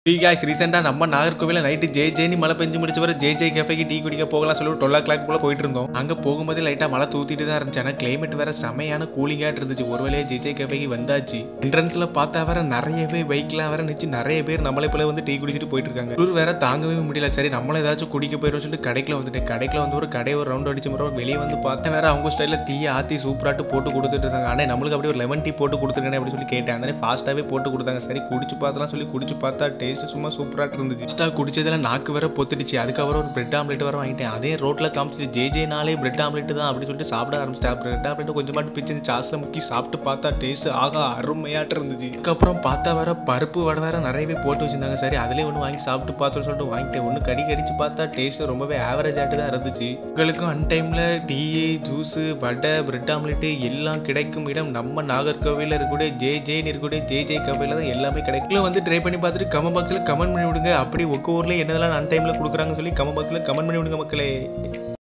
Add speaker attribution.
Speaker 1: guys ரீசெண்டாக நம்ம நாகர்கோவிலில் நைட்டு ஜே ஜேனி மழை பெஞ்சு முடிச்ச வரை ஜே ஜே கேஃபேக்கு டீ குடிக்க போகலாம் சொல்லி டுவெல் ஓ கிளாக் போல போயிட்டு இருந்தோம் அங்கே போகும்போது லைட்டாக மழை தூத்திட்டு தான் இருந்துச்சு ஆனால் கிளைமேட் வேற செமையான கூலிங்காக இருந்துச்சு ஒரு வேலையே ஜே ஜே கேஃபேக்கு வந்தாச்சு என்ட்ரன்ஸில் பார்த்தா வேற நிறையவே பைக்லாம் வேற நிச்சு நிறைய பேர் நம்மளை போல வந்து டீ குடிச்சிட்டு போயிட்டு இருக்காங்க குளிர் வேற தாங்கவே முடியல சரி நம்மளும் ஏதாச்சும் குடிக்க போயிடும் சொல்லிட்டு கடைக்குள்ள வந்துட்டு கடைக்குள்ள வந்து ஒரு கடை ஒரு ரவுண்ட் அடிச்ச மாதிரி வெளியே வந்து பார்த்தேன் வேற அவங்க ஸ்டைலில் டீ ஆற்றி சூப்பராட்டு போட்டு கொடுத்துட்டு இருக்காங்க ஆனால் நம்மளுக்கு அப்படியே ஒரு லெமன் டீ போட்டு கொடுத்துருக்கேன் அப்படி சொல்லி கேட்டேன் அந்த ஃபாஸ்ட்டாகவே போட்டு கொடுத்தாங்க சரி குடிச்சு பார்த்தலாம் சொல்லி குடிச்சு பார்த்தா டேஸ்ட் சும்மா சூப்பராக இருந்துச்சு ஃபஸ்ட்டாக குடிச்சதுல நாக்கு வேற பொத்துடுச்சு அதுக்கப்புறம் ஒரு பிரெட் ஆம்லெட் வர வாங்கிட்டேன் அதே ரோட்டில் காமிச்சிட்டு ஜே ஜே நாளே பிரெட் ஆம்லெட் தான் அப்படி சொல்லிட்டு சாப்பிட ஆரம்பிச்சிட்டேன் பிரெட் ஆம்லெட் கொஞ்சமாட்டு பிச்சு சாஸில் முக்கி சாப்பிட்டு பார்த்தா டேஸ்ட் ஆகா அருமையாட்டு இருந்துச்சு அதுக்கப்புறம் பார்த்தா வேற பருப்பு வடை வேற நிறையவே போட்டு வச்சிருந்தாங்க சரி அதிலே ஒன்று வாங்கி சாப்பிட்டு பார்த்தோன்னு சொல்லிட்டு வாங்கிட்டேன் ஒன்று கடி கடிச்சு பார்த்தா டேஸ்ட் ரொம்பவே ஆவரேஜ் ஆட்டு தான் இருந்துச்சு உங்களுக்கும் அன் டைமில் tea juice vada bread omelette எல்லாம் கிடைக்கும் இடம் நம்ம நாகர்கோவிலில் இருக்கக்கூடிய ஜே ஜேன்னு இருக்கக்கூடிய ஜே ஜே கஃபேல தான் எல்லாமே கிடைக்கும் வந்து ட்ரை பண்ணி பார்த்துட்டு கமெண்ட் பாக்ஸில் கமெண்ட் பண்ணி விடுங்க அப்படி ஒக்க ஊரில் என்னதெல்லாம் அன் டைமில் கொடுக்குறாங்கன்னு சொல்லி கமெண்ட் பாக்ஸில் கமெண்ட் பண்ணி விடுங்க மக்களே